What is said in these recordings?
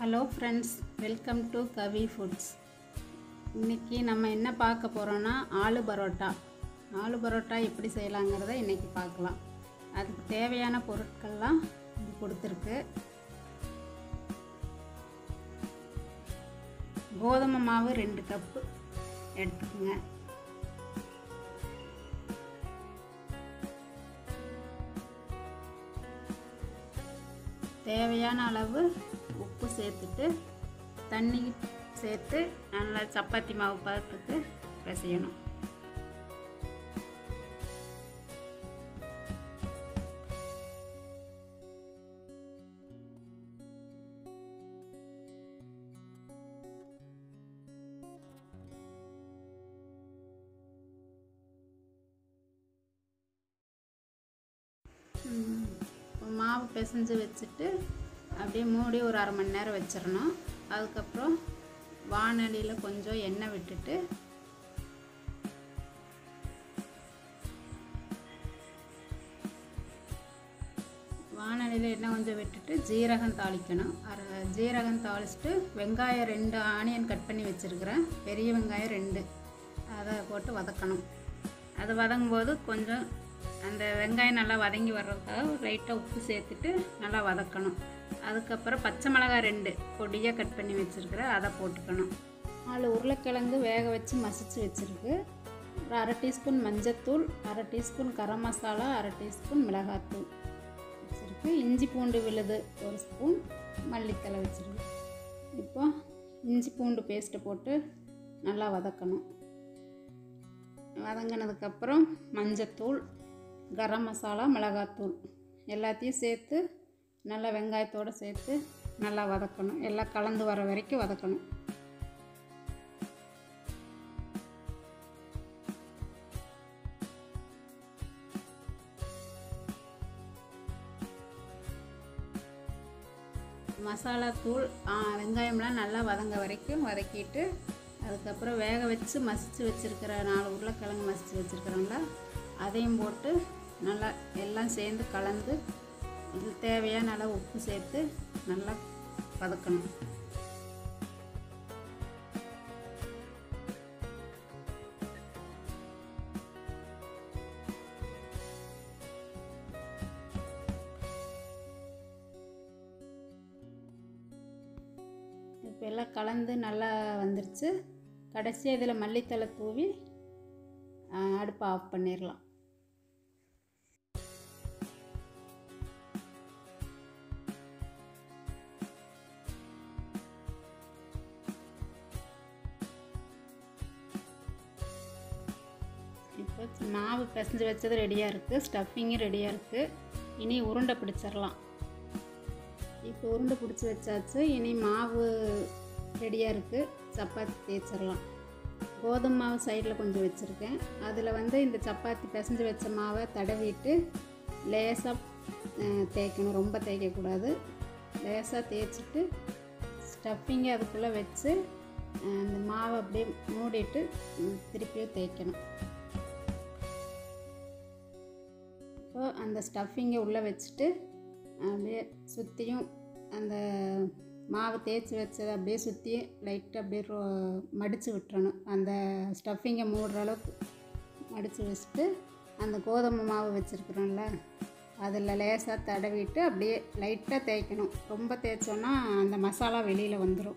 hello friends welcome to Kavi foods இன்றைக்கி நம்ம என்ன பார்க்க போகிறோன்னா ஆலு பரோட்டா ஆலு பரோட்டா எப்படி செய்யலாங்கிறத இன்றைக்கி பார்க்கலாம் அதுக்கு தேவையான பொருட்கள்லாம் இது கொடுத்துருக்கு கோதுமை மாவு ரெண்டு கப்பு எடுத்துக்கோங்க தேவையான அளவு உப்பு சேர்த்துட்டு தண்ணி சேர்த்து நல்லா சப்பாத்தி மாவு பதத்துக்கு பிசையணும் ம், மாவு பிசைஞ்சு வச்சுட்டு அப்படியே மூடி ஒரு அரை மணி நேரம் வச்சிடணும் அதுக்கப்புறம் வானலியில் கொஞ்சம் எண்ணெய் விட்டுட்டு வானலியில் எண்ணெய் கொஞ்சம் விட்டுட்டு ஜீரகம் தாளிக்கணும் அரை ஜீரகம் தாளிச்சிட்டு வெங்காயம் ரெண்டு ஆனியன் கட் பண்ணி வச்சுருக்கிறேன் பெரிய வெங்காயம் ரெண்டு அதை போட்டு வதக்கணும் அது வதங்கும் போது கொஞ்சம் அந்த வெங்காயம் நல்லா வதங்கி வர்றதுக்காக லைட்டாக உப்பு சேர்த்துட்டு நல்லா வதக்கணும் அதுக்கப்புறம் பச்சை மிளகாய் ரெண்டு பொடியாக கட் பண்ணி வச்சுருக்கிறேன் அதை போட்டுக்கணும் நாலு உருளைக்கிழங்கு வேக வச்சு மசிச்சு வச்சுருக்கு ஒரு அரை டீஸ்பூன் மஞ்சத்தூள் அரை டீஸ்பூன் கரம் மசாலா அரை டீஸ்பூன் மிளகாத்தூள் வச்சுருக்கு இஞ்சி பூண்டு விழுது ஒரு ஸ்பூன் மல்லித்தலை வச்சுருக்கு இப்போ இஞ்சி பூண்டு பேஸ்ட்டை போட்டு நல்லா வதக்கணும் வதங்கினதுக்கப்புறம் மஞ்சத்தூள் கரம் மசாலா மிளகாத்தூள் எல்லாத்தையும் சேர்த்து நல்லா வெங்காயத்தோடு சேர்த்து நல்லா வதக்கணும் எல்லாம் கலந்து வர வரைக்கும் வதக்கணும் மசாலா தூள் வெங்காயம்லாம் நல்லா வதங்க வரைக்கும் வதக்கிட்டு அதுக்கப்புறம் வேக வச்சு மசித்து வச்சுருக்கிற நாலு உருளைக்கிழங்கு மசித்து வச்சுருக்கிறோம்ல அதையும் போட்டு நல்லா எல்லாம் சேர்ந்து கலந்து இது தேவையான நல்லா உப்பு சேர்த்து நல்லா வதக்கணும் இப்போ எல்லாம் கலந்து நல்லா வந்துருச்சு கடைசியாக இதில் மல்லித்தலை தூவி அடுப்பை ஆஃப் பண்ணிடலாம் இப்போ மாவு பிசைஞ்சு வச்சது ரெடியாக இருக்குது ஸ்டஃபிங்கும் ரெடியாக இருக்குது இனி உருண்டை பிடிச்சிடலாம் இப்போ உருண்டை பிடிச்சி வச்சாச்சு இனி மாவு ரெடியாக இருக்குது சப்பாத்தி தேய்ச்சிடலாம் கோதுமை மாவு சைடில் கொஞ்சம் வச்சுருக்கேன் அதில் வந்து இந்த சப்பாத்தி பிசைஞ்சு வச்ச மாவை தடவிட்டு லேசாக தேய்க்கணும் ரொம்ப தேய்க்கக்கூடாது லேசாக தேய்ச்சிட்டு ஸ்டஃபிங்கை அதுக்குள்ளே வச்சு அந்த மாவை அப்படியே மூடிட்டு திருப்பியும் தேய்க்கணும் இப்போ அந்த ஸ்டஃபிங்கை உள்ளே வச்சுட்டு அப்படியே சுற்றியும் அந்த மாவு தேய்ச்சி வச்சதை அப்படியே சுற்றி லைட்டாக அப்படியே ரோ மடித்து விட்டுறணும் அந்த ஸ்டஃபிங்கை மூடுற அளவுக்கு மடித்து வச்சுட்டு அந்த கோதுமை மாவு வச்சுருக்குறோம்ல அதில் லேசாக தடவிட்டு அப்படியே லைட்டாக தேய்க்கணும் ரொம்ப தேய்ச்சோன்னா அந்த மசாலா வெளியில் வந்துடும்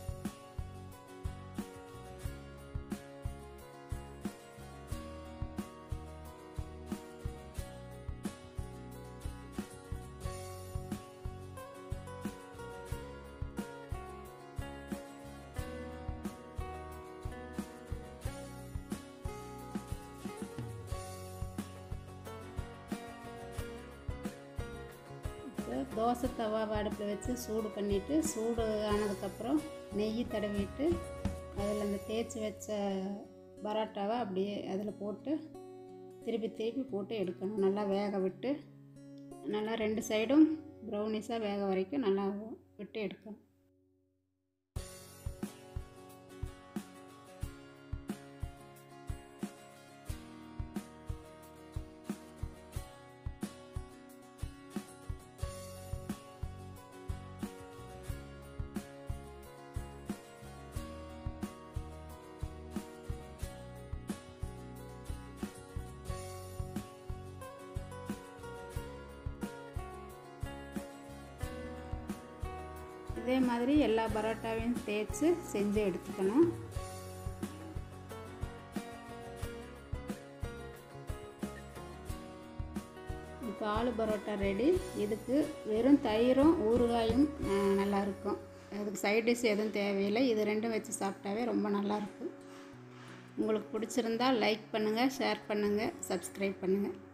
தோசை தவா அடுப்பில் வச்சு சூடு பண்ணிவிட்டு சூடு ஆனதுக்கப்புறம் நெய் தடவிட்டு அதில் அந்த தேய்ச்சி வச்ச பரோட்டாவை அப்படியே அதில் போட்டு திருப்பி திருப்பி போட்டு எடுக்கணும் நல்லா வேக விட்டு நல்லா ரெண்டு சைடும் ப்ரௌனிஸாக வேக வரைக்கும் நல்லா விட்டு எடுக்கணும் இதே மாதிரி எல்லா பரோட்டாவையும் தேய்ச்சி செஞ்சு எடுத்துக்கணும் இப்போ ஆலு பரோட்டா ரெடி இதுக்கு வெறும் தயிரும் ஊறுகாயும் அஹ், நல்லா இருக்கும் அதுக்கு சைட் டிஷ் எதுவும் தேவையில்லை இது ரெண்டும் வச்சு சாப்பிட்டாவே ரொம்ப நல்லாயிருக்கும் உங்களுக்கு பிடிச்சிருந்தா லைக் பண்ணுங்கள் ஷேர் பண்ணுங்கள் சப்ஸ்கிரைப் பண்ணுங்கள்